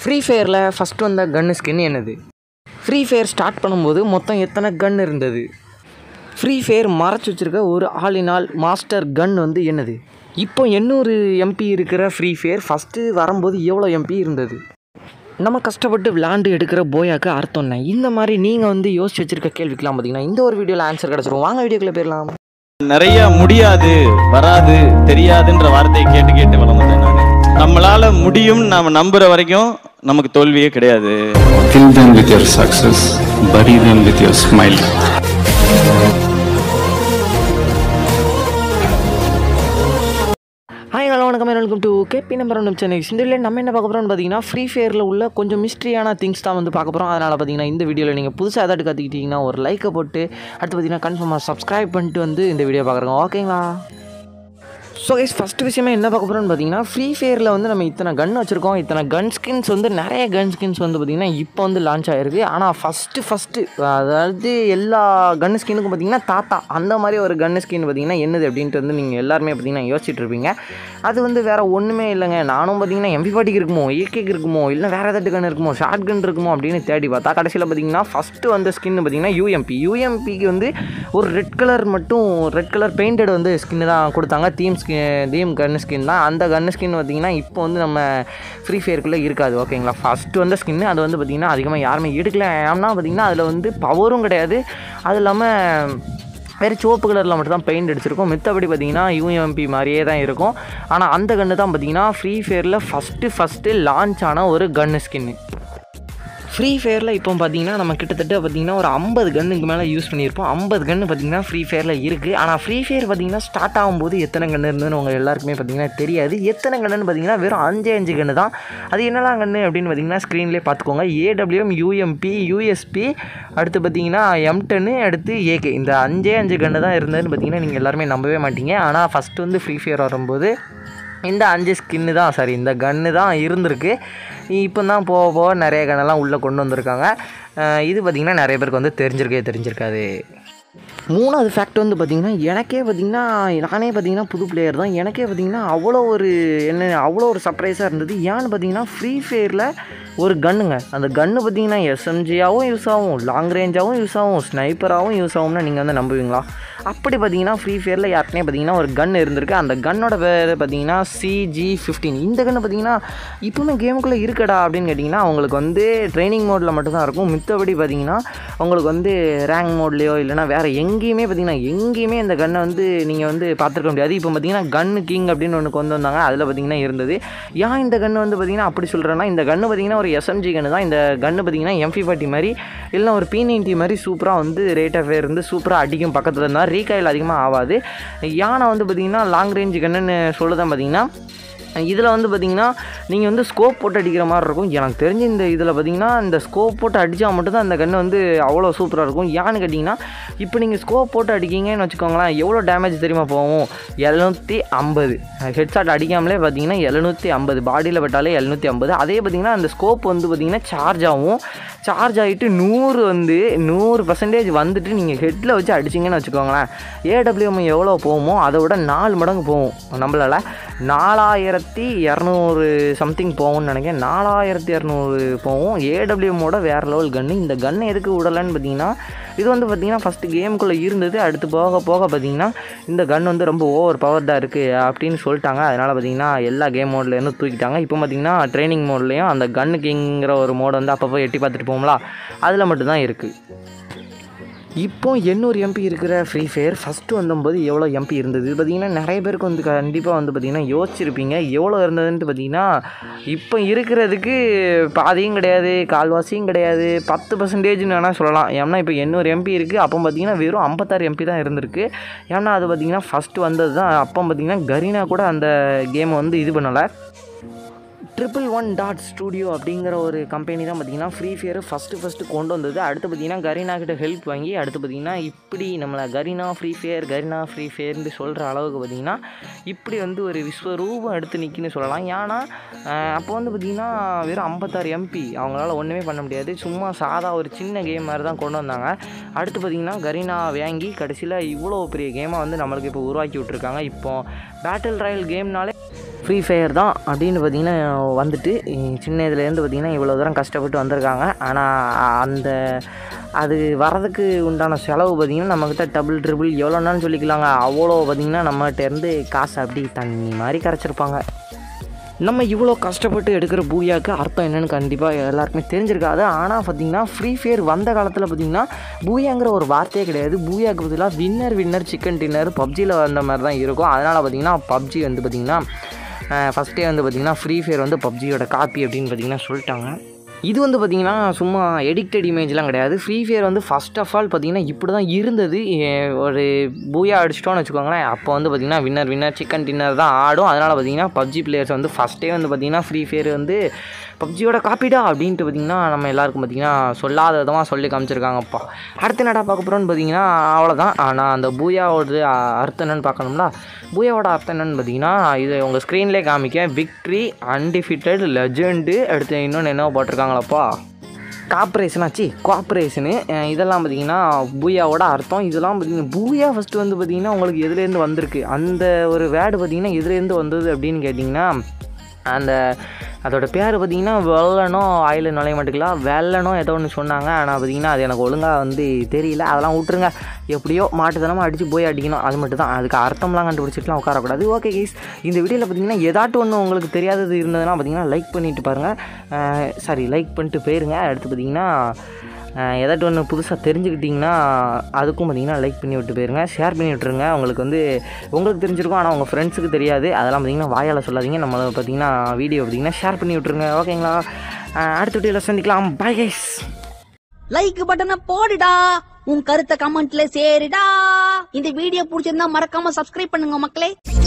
Free ஃபயரில் first வந்த gun skin என்னது ஃப்ரீ ஃபயர் ஸ்டார்ட் பண்ணும்போது மொத்தம் எத்தனை கன் இருந்தது ஃப்ரீ ஃபயர் மறைச்சி வச்சுருக்க ஒரு all in all master gun வந்து என்னது இப்போ எண்ணூறு எம்பி இருக்கிற ஃப்ரீ ஃபயர் ஃபஸ்ட்டு வரும்போது எவ்வளோ எம்பி இருந்தது நம்ம கஷ்டப்பட்டு விளாண்டு எடுக்கிற போயாக்கு அர்த்தம் என்ன இந்த மாதிரி நீங்கள் வந்து யோசிச்சு வச்சிருக்க கேள்விக்கெலாம் பார்த்தீங்கன்னா இந்த ஒரு வீடியோவில் ஆன்சர் கிடச்சிரும் வாங்க வீடியோக்குள்ளே போயிடலாம் நிறைய முடியாது வராது தெரியாதுன்ற வார்த்தையை கேட்டு கேட்டு வளர்ந்தேன் நான் நம்மளால முடியும் நாம நம்புற வரைக்கும் நமக்கு தோல்வியே கிடையாது Kill them with your success, bury them with your smile. Hi hello வணக்கம் welcome to KP number one Chennai இந்த வீடியோவில் நம்ம என்ன பார்க்க போகிறோம்னு பார்த்தீங்கன்னா ஃப்ரீ ஃபயரில் உள்ள கொஞ்சம் மிஸ்ட்ரியான திங்ஸ் தான் வந்து பார்க்க போகிறோம் அதனால் பார்த்தீங்கன்னா இந்த வீடியோவில் நீங்கள் புதுசாக ஏதாட்டு கற்றுக்கிட்டிங்கன்னா ஒரு லைக்கை போட்டு அடுத்து பார்த்தீங்கன்னா கன்ஃபார்மாக சப்ஸ்கிரைப் பண்ணிட்டு வந்து இந்த வீடியோ பார்க்குறோங்க ஓகேங்களா ஸோ கைஸ் ஃபஸ்ட்டு விஷயமே என்ன பார்க்க போகிறோம்னு பார்த்தீங்கன்னா ஃப்ரீ ஃபயரில் வந்து நம்ம இத்தனை கன் வச்சுருக்கோம் இத்தனை கன் ஸ்கின்ஸ் வந்து நிறைய கன் ஸ்கின்ஸ் வந்து பார்த்திங்கன்னா இப்போ வந்து லான்ச் ஆகிருக்கு ஆனால் ஃபஸ்ட்டு ஃபஸ்ட்டு அதாவது எல்லா கன் ஸ்கின்னுக்கும் பார்த்தீங்கன்னா தாத்தா அந்த மாதிரி ஒரு கன் ஸ்கின் பார்த்தீங்கன்னா என்னது அப்படின்ட்டு வந்து நீங்கள் எல்லாருமே பார்த்தீங்கன்னா யோசிச்சுட்டு இருப்பீங்க அது வந்து வேறு ஒன்றுமே இல்லைங்க நானும் பார்த்தீங்கன்னா எம்பி பாட்டிக்கு இருக்குமோ ஏகேக்கு இருக்குமோ இல்லை வேறு ஏதாட்டு கன் இருக்குமோ ஷார்ட் கன் இருக்குமோ அப்படின்னு தேடி பார்த்தா கடைசியில் பார்த்தீங்கன்னா ஃபஸ்ட்டு வந்த ஸ்கின் பார்த்தீங்கன்னா யூஎம்பி யூஎம்பிக்கு வந்து ஒரு ரெட் கலர் மட்டும் ரெட் கலர் பெயிண்டட் வந்து ஸ்கின்னு தான் கொடுத்தாங்க theme skin theme gun skin தான் அந்த கன் ஸ்கின் பார்த்தீங்கன்னா இப்போ வந்து நம்ம ஃப்ரீ ஃபயருக்குள்ளே இருக்காது ஓகேங்களா ஃபஸ்ட்டு வந்த ஸ்கின்னு அது வந்து பார்த்திங்கன்னா அதிகமாக யாருமே எடுக்கல ஏன்னா பார்த்திங்கன்னா அதில் வந்து பவரும் கிடையாது அது இல்லாமல் வேறு சிவப்பு கலரில் மட்டும் தான் பெயிண்ட் அடிச்சிருக்கும் மித்தபடி பார்த்தீங்கன்னா யூஎம்பி மாதிரியே தான் இருக்கும் ஆனால் அந்த கன்று தான் பார்த்தீங்கன்னா ஃப்ரீ ஃபயரில் ஃபஸ்ட்டு ஃபஸ்ட்டு லான்ச் ஆன ஒரு கன்னு ஸ்கின்னு ஃப்ரீ ஃபயரில் இப்போ பார்த்தீங்கன்னா நம்ம கிட்டத்தட்ட பார்த்தீங்கன்னா ஒரு ஐம்பது கன்னுக்கு மேலே யூஸ் பண்ணியிருப்போம் ஐம்பது கன்று பார்த்தீங்கன்னா ஃப்ரீ ஃபயரில் இருக்குது ஆனால் ஃப்ரீ ஃபயர் பார்த்தீங்கன்னா ஸ்டார்ட் ஆகும்போது எத்தனை கன்று இருந்ததுன்னு உங்கள் எல்லாருக்குமே பார்த்தீங்கன்னா தெரியாது எத்தனை கன்னுன்னு பார்த்தீங்கன்னா வெறும் அஞ்சு அஞ்சு கன்று தான் அது என்னலாம் கன்று அப்படின்னு பார்த்தீங்கன்னா ஸ்க்ரீன்லேயே பார்த்துக்கோங்க ஏடபிள்யூஎம் யூஎம்பி யூஎஸ்பி அடுத்து பார்த்தீங்கன்னா எம் டென்னு அடுத்து ஏகே இந்த அஞ்சே அஞ்சு கன்று தான் இருந்ததுன்னு பார்த்தீங்கன்னா நீங்கள் எல்லாருமே நம்பவே மாட்டீங்க ஆனால் ஃபஸ்ட்டு வந்து ஃப்ரீ ஃபயர் வரும்போது இந்த அஞ்சு ஸ்கின்னு தான் சாரி இந்த கன்று தான் இருந்திருக்கு இப்போ தான் போக போக நிறைய கன்னெல்லாம் உள்ளே கொண்டு வந்திருக்காங்க அஹ் இது பார்த்திங்கன்னா நிறைய பேருக்கு வந்து தெரிஞ்சிருக்கே தெரிஞ்சிருக்காது மூணாவது ஃபேக்ட் வந்து பார்த்திங்கன்னா எனக்கே பார்த்திங்கன்னா நானே பார்த்திங்கன்னா புது பிளேயர் தான் எனக்கே பார்த்திங்கன்னா அவ்வளோ ஒரு என்ன அவ்வளோ ஒரு சர்ப்ரைஸாக இருந்தது ஏன்னு பார்த்தீங்கன்னா ஃப்ரீ ஃபயரில் ஒரு கன்னுங்க அந்த கன்று பார்த்தீங்கன்னா எஸ்எம்ஜியாகவும் யூஸ் ஆகும் லாங் ரேஞ்சாகவும் யூஸ் ஆகும் ஸ்னைப்பராகவும் யூஸ் ஆகும்னா நீங்கள் வந்து நம்புவீங்களா அப்படி பார்த்தீங்கன்னா ஃப்ரீ ஃபயரில் யாருக்குனே பார்த்தீங்கன்னா ஒரு கன் இருந்திருக்கு அந்த கன்னோட பேர் பார்த்தீங்கன்னா சிஜி ஃபிஃப்டீன் இந்த கன்று பார்த்தீங்கன்னா இப்போவுமே கேமுக்குள்ளே இருக்கடா அப்படின்னு கேட்டிங்கன்னா அவங்களுக்கு வந்து ட்ரைனிங் மோடில் மட்டும்தான் இருக்கும் மித்தபடி பார்த்தீங்கன்னா உங்களுக்கு வந்து ரேங்க் மோட்லேயோ இல்லைனா வேறு எங்கேயுமே பார்த்தீங்கன்னா எங்கேயுமே இந்த கன்னை வந்து நீங்கள் வந்து பார்த்துருக்க முடியாது இப்போ பார்த்தீங்கன்னா கன்னு கிங் அப்படின்னு ஒன்று கொண்டு வந்தாங்க அதில் பார்த்தீங்கன்னா இருந்தது ஏன் இந்த கன்று வந்து பார்த்தீங்கன்னா அப்படி சொல்கிறேன்னா இந்த கன்று பார்த்தீங்கன்னா ஒரு எஸ்எம்ஜி கன்று தான் இந்த கன்று பார்த்தீங்கன்னா எம்ஃபி ஃபார்ட்டி மாதிரி இல்லை ஒரு பி நைன்ட்டி மாதிரி சூப்பராக வந்து ரேட் ஆஃப் ஃபேர் இருந்து சூப்பராக அடிக்கும் பக்கத்தில் இருந்தால் ரீகாயில் அதிகமாக ஆகாது யானை வந்து பார்த்திங்கன்னா லாங் ரேஞ்ச் கன்னுன்னு சொல்லுதான் பார்த்தீங்கன்னா இதில் வந்து பார்த்திங்கன்னா நீங்கள் வந்து ஸ்கோப் போட்டு அடிக்கிற மாதிரி இருக்கும் எனக்கு தெரிஞ்சு இந்த இதில் பார்த்திங்கன்னா இந்த ஸ்கோப் போட்டு அடித்தா மட்டும்தான் அந்த கன்று வந்து அவ்வளோ சூப்பராக இருக்கும் ஏன்னு கேட்டிங்கன்னா இப்போ நீங்கள் ஸ்கோப் போட்டு அடிக்கிங்கன்னு வச்சுக்கோங்களேன் எவ்வளோ டேமேஜ் தெரியுமா போகும் எழுநூற்றி ஐம்பது ஹெட்ஷாட் அடிக்காமலே பார்த்தீங்கன்னா எழுநூற்றி ஐம்பது பாடியில் பட்டாலே எழுநூற்றி ஐம்பது அதே பார்த்திங்கன்னா அந்த ஸ்கோப் வந்து பார்த்திங்கன்னா சார்ஜ் ஆகும் சார்ஜ் ஆகிட்டு நூறு வந்து நூறு பர்சன்டேஜ் வந்துட்டு நீங்கள் ஹெட்டில் வச்சு அடிச்சிங்கன்னு வச்சுக்கோங்களேன் ஏடபிள்யூஎம் எவ்வளோ போகுமோ அதை விட நாலு மடங்கு போகும் நம்மளால் நாலாயிரத்தி இரநூறு சம்திங் போகும்னு நினைக்கிறேன் நாலாயிரத்தி இரநூறு போகும் ஏடபிள்யூஎம்மோட வேறு லெவல் கன்று இந்த கன்று எதுக்கு விடலைன்னு பார்த்தீங்கன்னா இது வந்து பார்த்திங்கன்னா ஃபஸ்ட்டு கேமுக்குள்ளே இருந்தது அடுத்து போக போக பார்த்திங்கன்னா இந்த கன் வந்து ரொம்ப ஓவர் பவர்டாக இருக்குது அப்படின்னு சொல்லிட்டாங்க அதனால் பார்த்திங்கன்னா எல்லா கேம் மோட்லேருந்து தூக்கிட்டாங்க இப்போ பார்த்திங்கன்னா ட்ரைனிங் மோட்லேயும் அந்த கன்னு கிங்கிற ஒரு மோட் வந்து அப்பப்போ எட்டி பார்த்துட்டு போகும்ல அதில் மட்டும்தான் இருக்குது இப்போ எண்ணூறு எம்பி இருக்கிற ஃப்ரீ ஃபயர் ஃபஸ்ட்டு வந்தபோது எவ்வளோ எம்பி இருந்தது இது பார்த்திங்கன்னா நிறைய பேருக்கு வந்து கண்டிப்பாக வந்து பார்த்திங்கன்னா யோசிச்சிருப்பீங்க எவ்வளோ இருந்ததுன்ட்டு பார்த்திங்கன்னா இப்போ இருக்கிறதுக்கு பாதியும் கிடையாது கால்வாசியும் கிடையாது பத்து பர்சன்டேஜ்னு வேணால் சொல்லலாம் ஏன்னா இப்போ எண்ணூறு எம்பி இருக்குது அப்போ பார்த்திங்கன்னா வெறும் ஐம்பத்தாறு எம்பி தான் இருந்திருக்கு ஏன்னா அது பார்த்திங்கன்னா ஃபஸ்ட்டு வந்தது தான் அப்போ பார்த்திங்கன்னா கரீனா கூட அந்த கேமை வந்து இது பண்ணலை ட்ரிபிள் ஒன் டாட் ஸ்டூடியோ அப்படிங்கிற ஒரு கம்பெனி தான் பார்த்தீங்கன்னா ஃப்ரீ ஃபயர் ஃபஸ்ட்டு ஃபஸ்ட்டு கொண்டு வந்தது அடுத்து பார்த்தீங்கன்னா கரீனா கிட்ட ஹெல்ப் வாங்கி அடுத்து பார்த்தீங்கன்னா இப்படி நம்மளை Kareena Free Fire Kareena Free ஃபயர்னு சொல்கிற அளவுக்கு பார்த்தீங்கன்னா இப்படி வந்து ஒரு விஸ்வரூபம் எடுத்து நிற்கின்னு சொல்லலாம் ஏன்னா அஹ், அப்போ வந்து பார்த்தீங்கன்னா வெறும் ஐம்பத்தாறு எம்பி அவங்களால ஒன்றுமே பண்ண முடியாது சும்மா சாதா ஒரு சின்ன கேம் மாதிரி தான் கொண்டு வந்தாங்க அடுத்து பார்த்தீங்கன்னா கரீனா வாங்கி கடைசியில் இவ்வளோ பெரிய கேமை வந்து நம்மளுக்கு இப்போ உருவாக்கி விட்ருக்காங்க இப்போ பேட்டில் ராயல் கேம்னாலே ஃப்ரீ ஃபயர் தான் அப்படின்னு பார்த்தீங்கன்னா வந்துட்டு இ- சின்ன இதுலேருந்து பார்த்தீங்கன்னா இவ்வளோ தூரம் கஷ்டப்பட்டு வந்திருக்காங்க ஆனால் அந்த அது வரதுக்கு உண்டான செலவு பார்த்திங்கன்னா நம்மக்கிட்ட டபுள் ட்ரிபிள் எவ்வளோனாலும் சொல்லிக்கலாங்க அவ்வளோ பார்த்திங்கன்னா நம்மகிட்ட இருந்து காசு அப்படி தண்ணி மாதிரி கரைச்சிருப்பாங்க நம்ம இவ்வளோ கஷ்டப்பட்டு எடுக்கிற பூயாக்கு அர்த்தம் என்னன்னு கண்டிப்பாக எல்லாருக்குமே தெரிஞ்சிருக்காது ஆனால் பார்த்தீங்கன்னா ஃப்ரீ ஃபயர் வந்த காலத்தில் பார்த்தீங்கன்னா பூயாங்கிற ஒரு வார்த்தையே கிடையாது பூயாக்கு பதிலாக வின்னர் வின்னர் சிக்கன் டின்னர் பப்ஜியில் வந்த மாதிரி தான் இருக்கும் அதனால் பார்த்தீங்கன்னா பப்ஜி வந்து பார்த்திங்கன்னா ஃபஸ்ட்டே வந்து பார்த்திங்கன்னா ஃப்ரீ ஃபயர் வந்து பப்ஜியோட காப்பி அப்படின்னு பார்த்தீங்கன்னா சொல்லிட்டாங்க இது வந்து பார்த்திங்கன்னா சும்மா எடிக்டட் இமேஜ்லாம் கிடையாது ஃப்ரீ ஃபயர் வந்து ஃபஸ்ட் ஆஃப் ஆல் பார்த்தீங்கன்னா இப்படி தான் இருந்தது ஏ- ஒரு பூயா அடிச்சிட்டோன்னு வச்சுக்கோங்களேன் அப்போ வந்து பார்த்திங்கன்னா வின்னர் வின்னர் சிக்கன் டின்னர் தான் ஆடும் அதனால் பார்த்தீங்கன்னா பப்ஜி பிளேயர்ஸ் வந்து ஃபஸ்ட்டே வந்து பார்த்திங்கன்னா ஃப்ரீ ஃபயர் வந்து பப்ஜியோட காப்பிடா அப்படின்ட்டு பார்த்திங்கன்னா நம்ம எல்லாருக்கும் பார்த்திங்கன்னா சொல்லாத விதமாக சொல்லி காமிச்சிருக்காங்கப்பா அடுத்து என்னடா பார்க்க போகிறோன்னு பார்த்தீங்கன்னா அவ்வளோதான் ஆனால் அந்த பூயாவோட அர்த்தம் என்னன்னு பார்க்கணும்னா பூயாவோட அர்த்தம் என்னன்னு பார்த்தீங்கன்னா இது உங்கள் ஸ்க்ரீன்லேயே காமிக்க விக்ட்ரி அன்டிஃபிட்டட் லெஜெண்டு அடுத்து இன்னொன்று என்ன போட்டிருக்காங்களப்பா காப்பரேஷன் ஆச்சு கோஆப்ரேஷனு இதெல்லாம் பார்த்தீங்கன்னா பூயாவோட அர்த்தம் இதெல்லாம் பார்த்தீங்கன்னா பூயா ஃபஸ்ட்டு வந்து பார்த்தீங்கன்னா உங்களுக்கு எதுலேருந்து வந்திருக்கு அந்த ஒரு வேர்டு பார்த்தீங்கன்னா எதுலேருந்து வந்தது அப்படின்னு கேட்டிங்கன்னா அந்த அதோட பேர் பார்த்தீங்கன்னா வெள்ளனோ ஆயில் நுழைய மாட்டுக்கலாம் வெள்ளனோ ஏதோ ஒன்று சொன்னாங்க ஆனால் பார்த்தீங்கன்னா அது எனக்கு ஒழுங்காக வந்து தெரியல அதெல்லாம் விட்டுருங்க எப்படியோ மாட்டுத்தனமாக அடித்து போய் அடிக்கணும் அது மட்டும் தான் அதுக்கு அர்த்தம்லாம் கண்டுபிடிச்சிட்டுலாம் உட்காரக்கூடாது ஓகே கைஸ் இந்த வீடியோவில் பார்த்தீங்கன்னா ஏதாட்டும் ஒன்று உங்களுக்கு தெரியாதது இருந்ததுன்னா பார்த்தீங்கன்னா லைக் பண்ணிட்டு பாருங்கள் சாரி லைக் பண்ணிட்டு போயிருங்க அடுத்து பார்த்தீங்கன்னா ஏதாட்டும் ஒன்று புதுசாக தெரிஞ்சுக்கிட்டிங்கன்னா அதுக்கும் பார்த்தீங்கன்னா லைக் பண்ணி விட்டு போயிருங்க ஷேர் பண்ணி விட்டுருங்க உங்களுக்கு வந்து உங்களுக்கு தெரிஞ்சிருக்கும் ஆனால் உங்கள் ஃப்ரெண்ட்ஸுக்கு தெரியாது அதெல்லாம் பார்த்தீங்கன்னா வாயால் சொல்லாதீங்க நம்ம பார்த்தீங்கன்னா வீடியோ பார்த்தீங்கன்னா ஷேர் பண்ணி விட்டுருங்க ஓகேங்களா அஹ் அடுத்த வீடியோவில் சந்திக்கலாம் பை கைஸ் லைக் பட்டனை போடுடா உன் கருத்தை கமெண்ட்ல சேருடா இந்த வீடியோ பிடிச்சிருந்தா மறக்காம சப்ஸ்கிரைப் பண்ணுங்க மக்களே